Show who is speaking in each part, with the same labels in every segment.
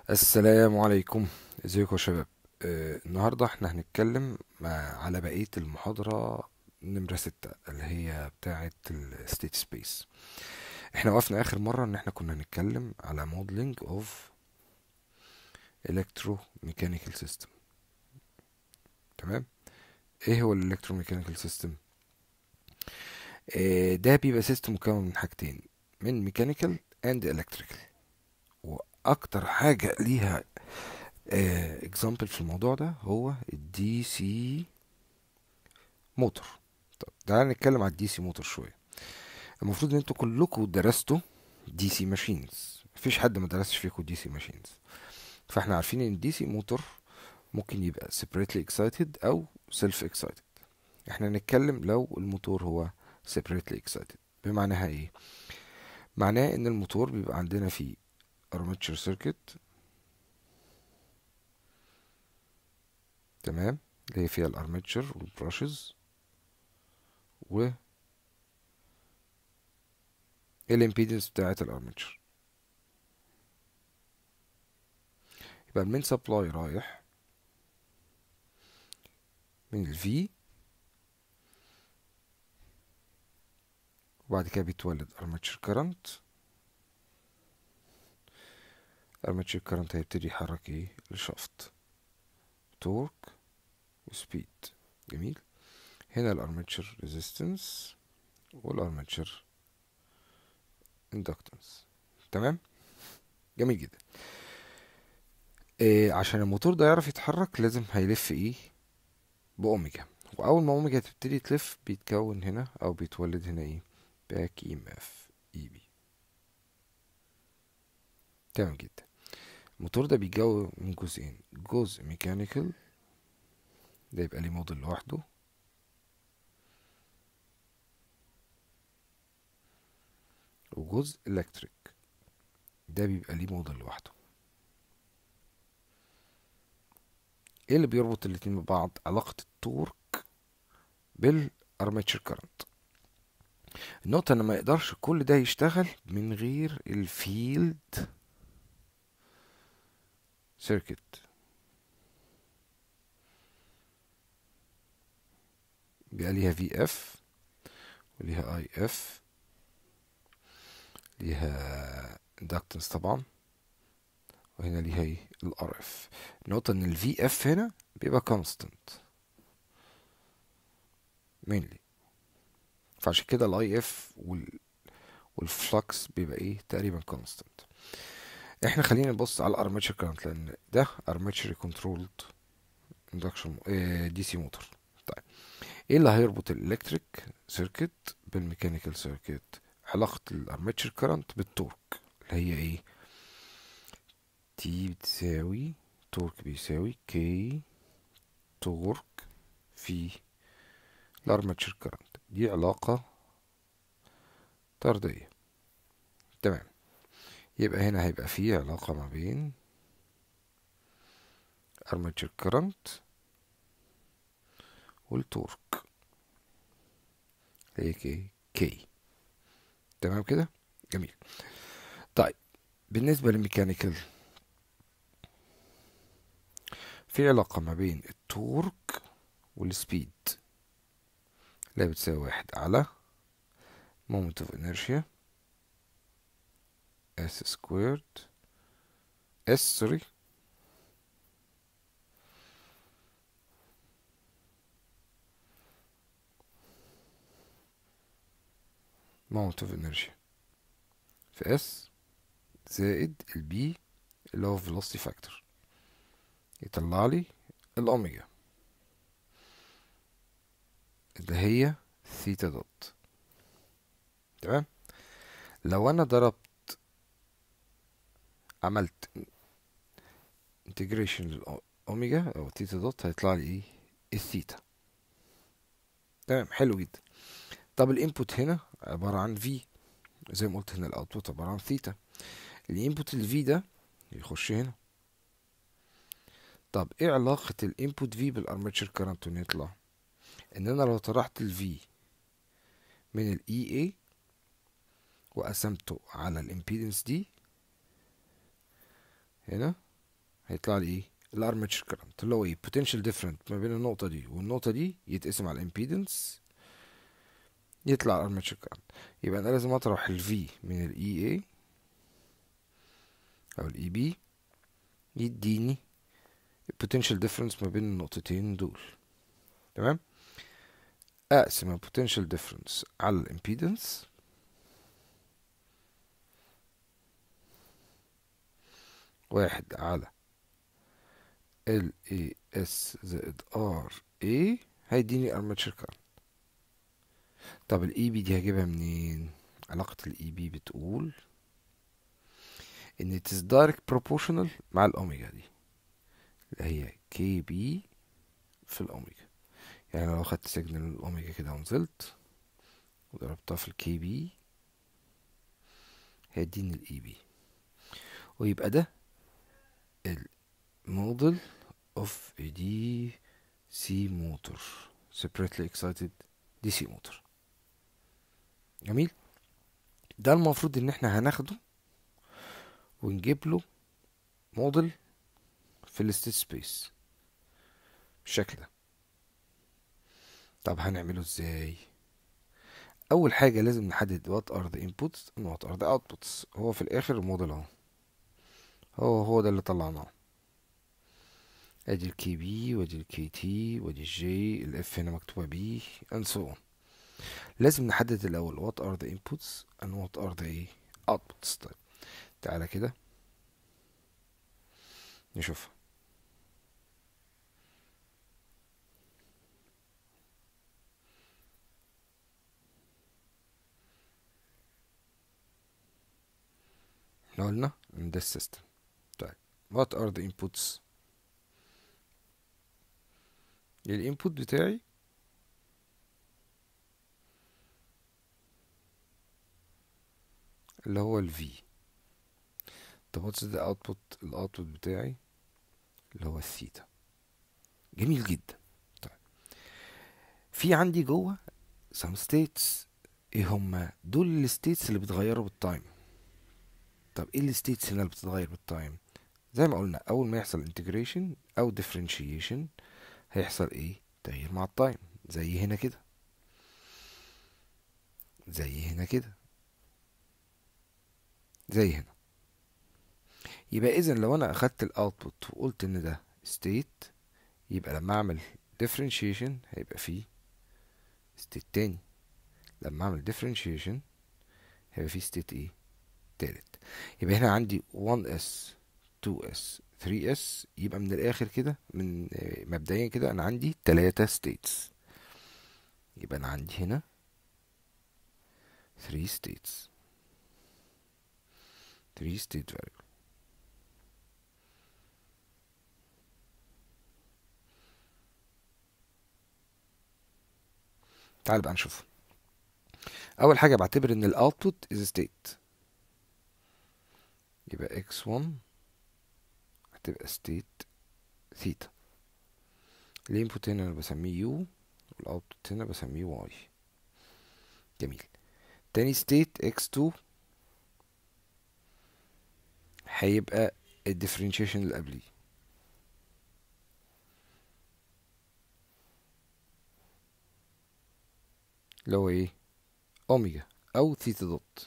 Speaker 1: السلام عليكم ازيكم يا شباب آه النهاردة احنا هنتكلم مع- على بقية المحاضرة نمرة ستة اللي هي بتاعة الستيت سبيس احنا وقفنا اخر مرة ان احنا كنا هنتكلم على modeling of electromechanical system تمام ايه هو الالكتروميكانيكال سيستم آه ده بيبقى سيستم مكون من حاجتين من ميكانيكال اند الكتريكال واكتر حاجة ليها اكزامبل في الموضوع ده هو الدي سي موتور طب تعالى نتكلم على الدي سي موتور شويه المفروض ان انتوا كلكم درستوا دي سي ماشينز مفيش حد ما درسش فيكم دي سي ماشينز فاحنا عارفين ان الدي سي موتور ممكن يبقى separately excited او self excited احنا نتكلم لو الموتور هو separately excited بمعناها ايه معناه ان الموتور بيبقى عندنا فيه armature circuit تمام اللي هي فيها الارماتشر والبراشز و الامبيدنس بتاعت الارماتشر يبقى المين سبلاي رايح من الفي وبعد كده بيتولد ارماتشر كارنت ارماتشر كارنت هيبتدي يحرك ايه الشافت تورك وسبيد جميل هنا الارماتشر ريزيستنس والارماتشر اندكتنس تمام جميل جدا إيه عشان الموتور ده يعرف يتحرك لازم هيلف ايه باوميجا واول ما اوميجا تبتدي تلف بيتكون هنا او بيتولد هنا ايه باك اي ام اف اي بي تمام جدا الموتور ده بيتكون من جزئين جزء ميكانيكال ده يبقى ليه موديل لوحده وجزء الكتريك ده بيبقى ليه موديل لوحده ايه اللي بيربط الاتنين ببعض علاقة التورك بالارماتشر كارنت النقطة ان ما يقدرش كل ده يشتغل من غير الفيلد سيركت بيبقى ليها في اف وليها اي اف ليها اندكتنس طبعا وهنا ليها ايه الار اف النقطة ان الفي اف هنا بيبقى كونستنت mainly فعشان كده الاي اف وال والفلكس بيبقى ايه تقريبا كونستنت احنا خلينا نبص على الارماتشر كارنت لان ده ارماتشر كنترولد اندكشن دي سي موتور طيب ايه اللي هيربط الالكتريك سيركت بالميكانيكال سيركت علاقة الارماتشر كارنت بالتورك اللي هي ايه تي بتساوي تورك بيساوي كي تورك في الارماتشر كارنت دي علاقة طردية تمام يبقى هنا هيبقى فيه علاقة ما بين armature current والتورك هي كي كي تمام كده جميل طيب بالنسبة للميكانيكال في علاقة ما بين التورك والسبيد اللي بتساوي واحد على moment of inertia s squared s sorry moment of inertia في s زائد البي اللي هو velocity factor يطلع لي الأوميجا اللي هي ثيتا دوت تمام لو أنا ضربت عملت انتجريشن للأوميجا أو ثيتا دوت هيطلع لي إيه الثيتا تمام حلو جدا طب الانبوت هنا عبارة عن في زي ما قلت هنا الاوتبوت عبارة عن ثيتا الانبوت الفي ده يخش هنا طب ايه علاقة الانبوت في بالارماتشر كارنت يطلع ان انا لو طرحت الفي من الاي اي وقسمته على الامبيدنس دي هنا هيطلع لي ايه الارماتشر كرنت اللي هو ايه potential different ما بين النقطة دي والنقطة دي يتقسم على الامبيدنس يطلع الارماتشر كرنت يبقى انا لازم اطرح ال V من ال EA او ال EB يديني potential difference ما بين النقطتين دول تمام اقسم ال potential difference على الامبيدنس واحد على ال اي اس زائد ار اي هيديني ارماتشر كارنت طب الاي بي دي هجيبها منين علاقة الاي بي بتقول ان it is direct proportional مع الاوميجا دي اللي هي كي بي في الاوميجا يعني لو خدت سيجنال الاوميجا كده ونزلت وضربتها في الكي بي هيديني الاي بي ويبقى ده الموديل of a DC motor separately excited DC motor جميل ده المفروض ان احنا هناخده ونجيب له موديل في الستيت سبيس بالشكل ده طب هنعمله ازاي اول حاجه لازم نحدد what are the inputs and what are the outputs هو في الاخر الموديل اهو هو هو ده اللي طلعناه ادي الكي بي وادي الكي تي وادي الجي الاف هنا مكتوبه بي and so on لازم نحدد الاول what are the inputs and what are the outputs طيب تعالى كده نشوفها احنا قلنا in this system طيب what are the inputs الانبوت بتاعي اللي هو ال V طب what's the output الاوتبوت بتاعي اللي هو الثيتا جميل جدا طيب في عندي جوه some states ايه هما دول الستيتس اللي بيتغيروا بالتايم طب ايه الستيتس هنا اللي بتتغير بالتايم زي ما قلنا اول ما يحصل انتجريشن او differentiation هيحصل ايه تغيير مع التايم زي هنا كده زي هنا كده زي هنا يبقى اذا لو انا اخدت الاوتبوت وقلت ان ده state يبقى لما اعمل differentiation هيبقى فيه state تاني لما اعمل differentiation هيبقى فيه state ايه تالت يبقى هنا عندي 1s 2s 3s يبقى من الاخر كده من مبدئيا كده انا عندي تلاتة states يبقى انا عندي هنا 3 states 3 state variable تعال بقى نشوف اول حاجه بعتبر ان الاوتبوت از state يبقى x1 هتبقى state ثيتا الانبوت هنا انا بسميه u والاوتبوت هنا بسميه y جميل تاني state x2 هيبقى الديفرنشيشن اللي قبليه اللي هو ايه اوميجا او ثيتا دوت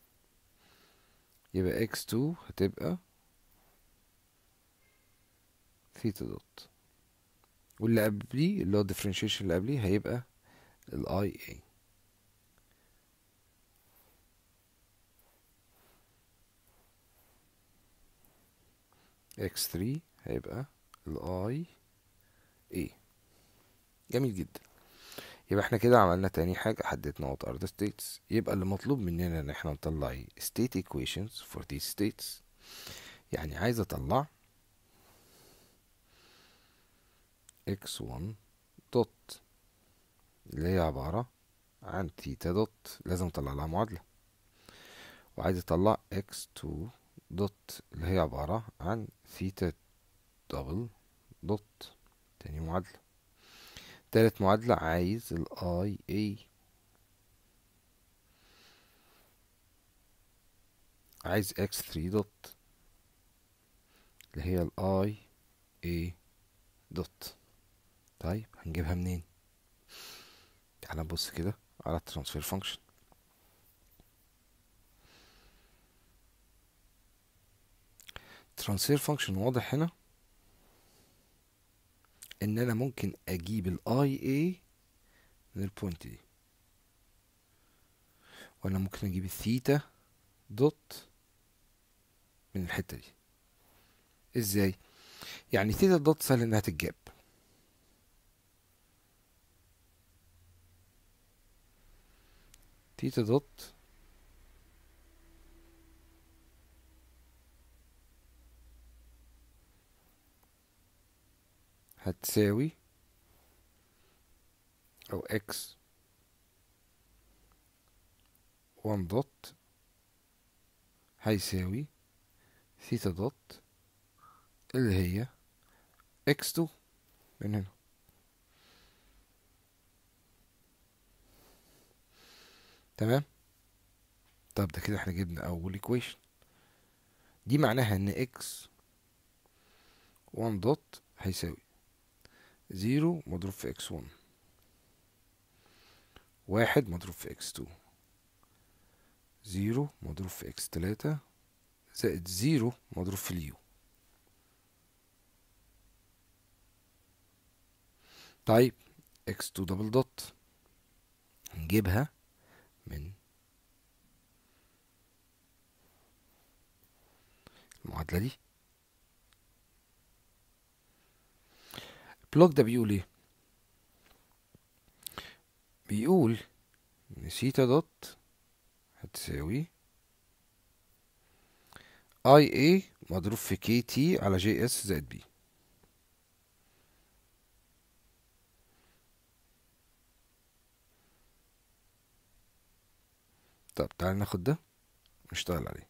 Speaker 1: يبقى x2 هتبقى ثيتا دوت واللي قبليه اللي هو الديفرنشيشن اللي قبليه هيبقى الاي اي x3 هيبقى الاي اي جميل جدا يبقى احنا كده عملنا تاني حاجة حددنا what are the states يبقى اللي مطلوب مننا ان احنا نطلع ايه state equations for these states يعني عايز اطلع x1 دوت اللي هي عبارة عن ثيتا دوت لازم اطلع لها معادلة وعايز اطلع x2 دوت اللي هي عبارة عن ثيتا دبل دوت تاني معادلة تالت معادلة عايز ال IA عايز x3 دوت اللي هي الاي اي دوت طيب هنجيبها منين تعال نبص كده على الترانسفير فانكشن ترانسفير فانكشن واضح هنا ان انا ممكن اجيب الاي اي من البوينت دي وانا ممكن اجيب الثيتا دوت من الحته دي ازاي يعني ثيتا دوت سهل انها تتجاب ثيتا دوت هتساوي او اكس 1 دوت هيساوي ثيتا دوت اللي هي اكس 2 من هنا تمام طب ده كده احنا جبنا اول equation دي معناها ان اكس 1 دوت هيساوي زيرو مضروب في اكس 1 واحد مضروب في اكس 2 زيرو مضروب في اكس 3 زائد زيرو مضروب في اليو طيب اكس 2 دبل دوت نجيبها من المعادلة دي البلوك ده بيقول ايه بيقول ان سيتا دوت هتساوي اي اي مضروب في كي تي على جي اس زائد بي طب تعال ناخد ده نشتغل عليه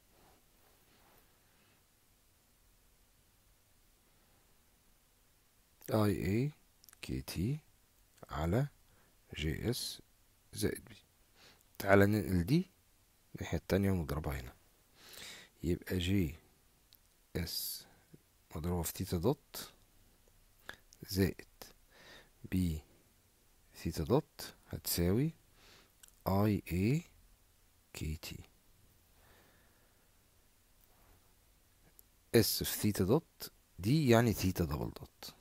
Speaker 1: اي اي كي تي على جي اس زائد بي تعالى ننقل دي الناحية التانية ونضربها هنا يبقى جي اس مضروبة في تيتا دوت زائد بي ثيتا دوت هتساوي اي اي كي تي اس في ثيتا دوت دي يعني ثيتا دبل دوت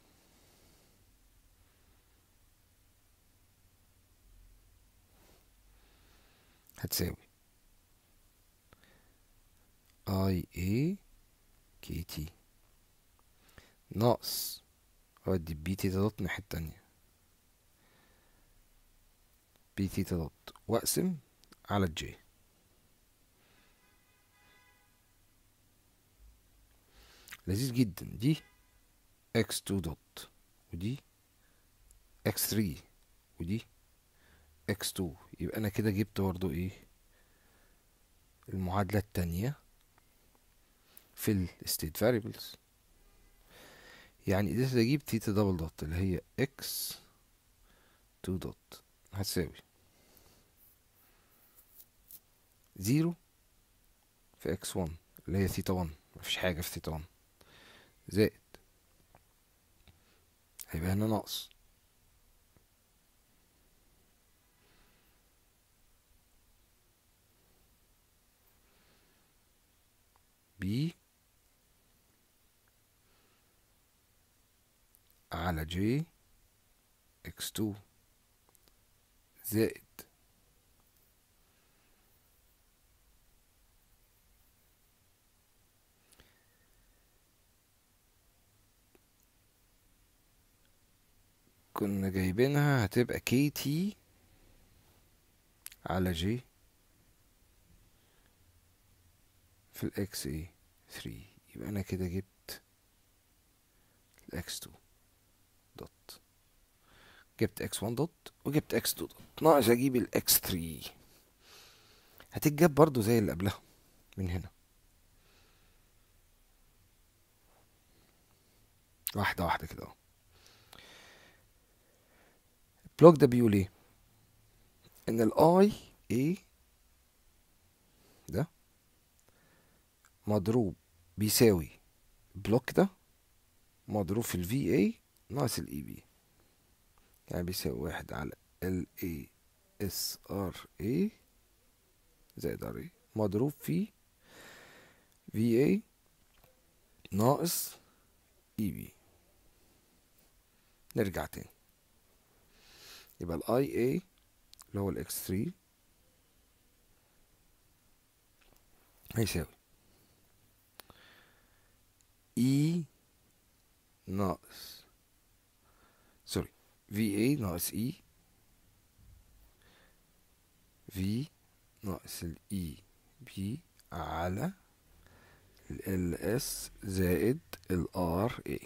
Speaker 1: هتساوي اي اي كي تي ناقص اودي بي تيتا دوت الناحية التانية بي تيتا دوت واقسم على الجي لذيذ جدا دي اكس 2 دوت ودي اكس 3 ودي اكس 2 يبقى انا كده جبت برضو ايه المعادلة التانية في الستيت فاريبلز يعني قدرت اجيب تيتا دبل دوت اللي هي اكس 2 دوت هتساوي زيرو في اكس 1 اللي هي ثيتا 1 مفيش حاجة في ثيتا 1 زائد هيبقى هنا ناقص بي على جي اكس 2 زائد كنا جايبينها هتبقى كي تي على جي في الاكس اي 3 يبقى انا كده جبت الاكس 2 دوت جبت اكس 1 دوت وجبت اكس 2 دوت ناقص اجيب الاكس 3 هتتجاب برضو زي اللي قبلها من هنا واحدة واحدة كده اهو البلوك ده بيقول ايه ان الاي اي ده مضروب بيساوي البلوك ده مضروب في ال VA ناقص ال EB يعني بيساوي واحد على ال A S R A زائد R A مضروب في VA ناقص EB نرجع تاني يبقى ال IA اللي هو ال X3 هيساوي E ناقص سوري VA ناقص E V ناقص ال E B على ال LS زائد ال RA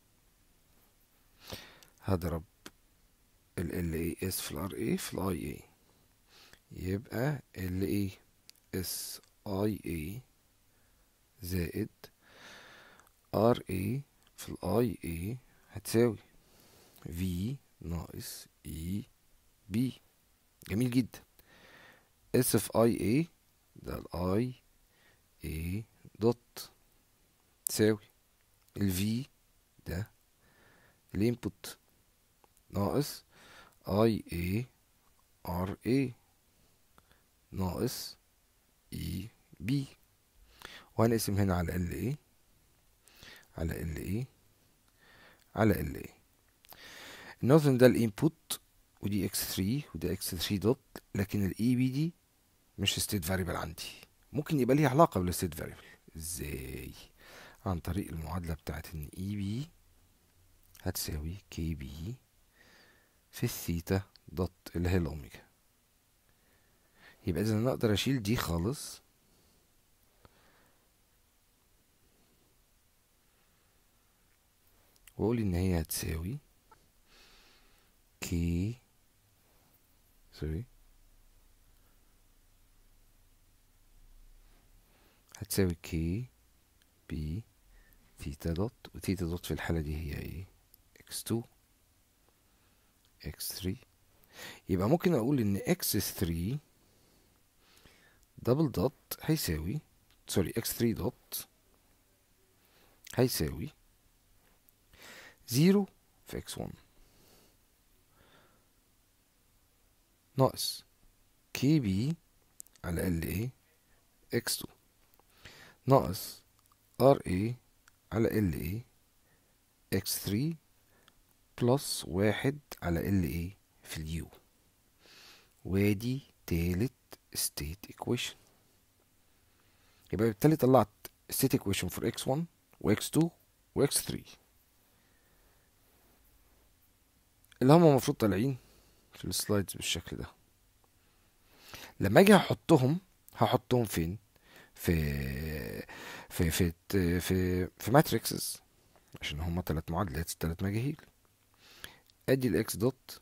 Speaker 1: هضرب ال LAS في ال RA في ال IA يبقى ال A S IA زائد RA في ال IA هتساوي V ناقص E B جميل جدا S في IA ده ال I A دوت تساوي ال V ده الانبوت ناقص I A R A ناقص E B وهنقسم هنا على ال A على ال A على ال A النورثن ده الانبوت ودي x3 وده x3 دوت لكن الاي بي دي مش ستيت فاريبل عندي ممكن يبقى ليها علاقه بالستيت فاريبل ازاي عن طريق المعادله بتاعت ان اي بي هتساوي كي بي في الثيتا دوت اللي هي الاوميجا يبقى اذا انا اقدر اشيل دي خالص واقول ان هي هتساوي كي سوري هتساوي كي بي ثيتا دوت وثيتا دوت في الحالة دي هي ايه اكس 2 اكس 3 يبقى ممكن اقول ان اكس 3 دبل دوت هيساوي سوري اكس 3 دوت هيساوي زيرو في اكس 1 ناقص كي بي على ال اي اكس 2 ناقص ار اي على ال اي اكس 3 بلس واحد على ال اي في اليو وادي تالت ستيت equation يبقى بالتالي طلعت state equation for x1 و x2 و x3 اللي هم المفروض طالعين في السلايدز بالشكل ده لما اجي احطهم هحطهم فين في في في في في ماتريكسز عشان هما تلات معادلات تلات مجاهيل ادي الاكس دوت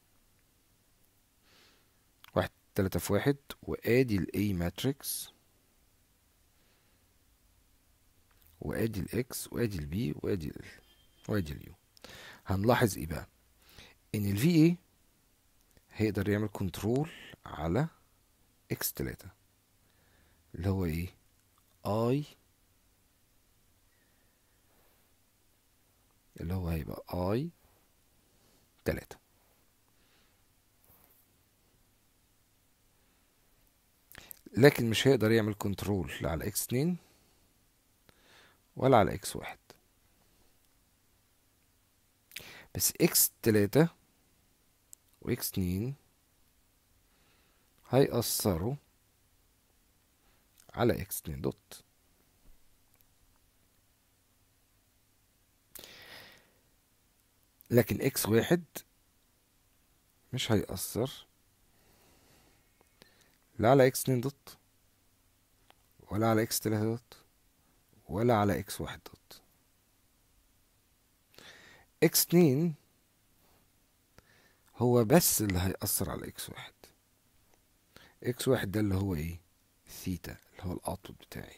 Speaker 1: واحد تلاتة في واحد وادي الاي ماتريكس وادي الاكس وادي البي وادي ال وادي اليو هنلاحظ ايه بقى ان الفي اي هيقدر يعمل كنترول على اكس تلاتة اللي هو ايه اي اللي هو هيبقى اي تلاتة لكن مش هيقدر يعمل كنترول لا على اكس اتنين ولا على اكس واحد بس اكس تلاتة واكس اتنين هيأثروا على اكس اتنين دوت لكن اكس واحد مش هيأثر لا على اكس اتنين دوت ولا على اكس تلاتة دوت ولا على اكس واحد دوت اكس اتنين هو بس اللي هيأثر على اكس واحد اكس واحد ده اللي هو ايه ثيتا اللي هو الاوتبوت بتاعي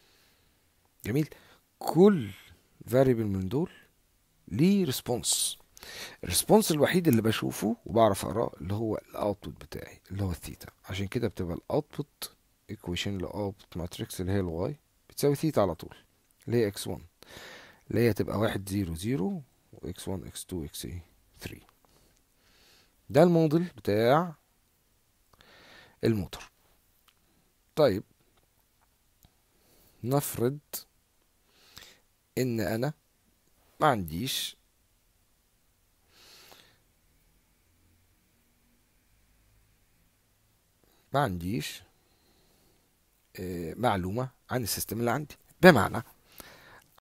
Speaker 1: جميل كل variable من دول ليه ريسبونس الريسبونس الوحيد اللي بشوفه وبعرف اقراه اللي هو الاوتبوت بتاعي اللي هو الثيتا عشان كده بتبقى الاوتبوت ايكويشن الاوتبوت ماتريكس اللي هي الواي بتساوي ثيتا على طول اللي هي اكس 1 اللي هي تبقى واحد زيرو زيرو واكس 1 اكس 2 اكس 3 ده الموديل بتاع الموتور طيب نفرض ان انا ما عنديش ما عنديش آه، معلومة عن السيستم اللي عندي بمعنى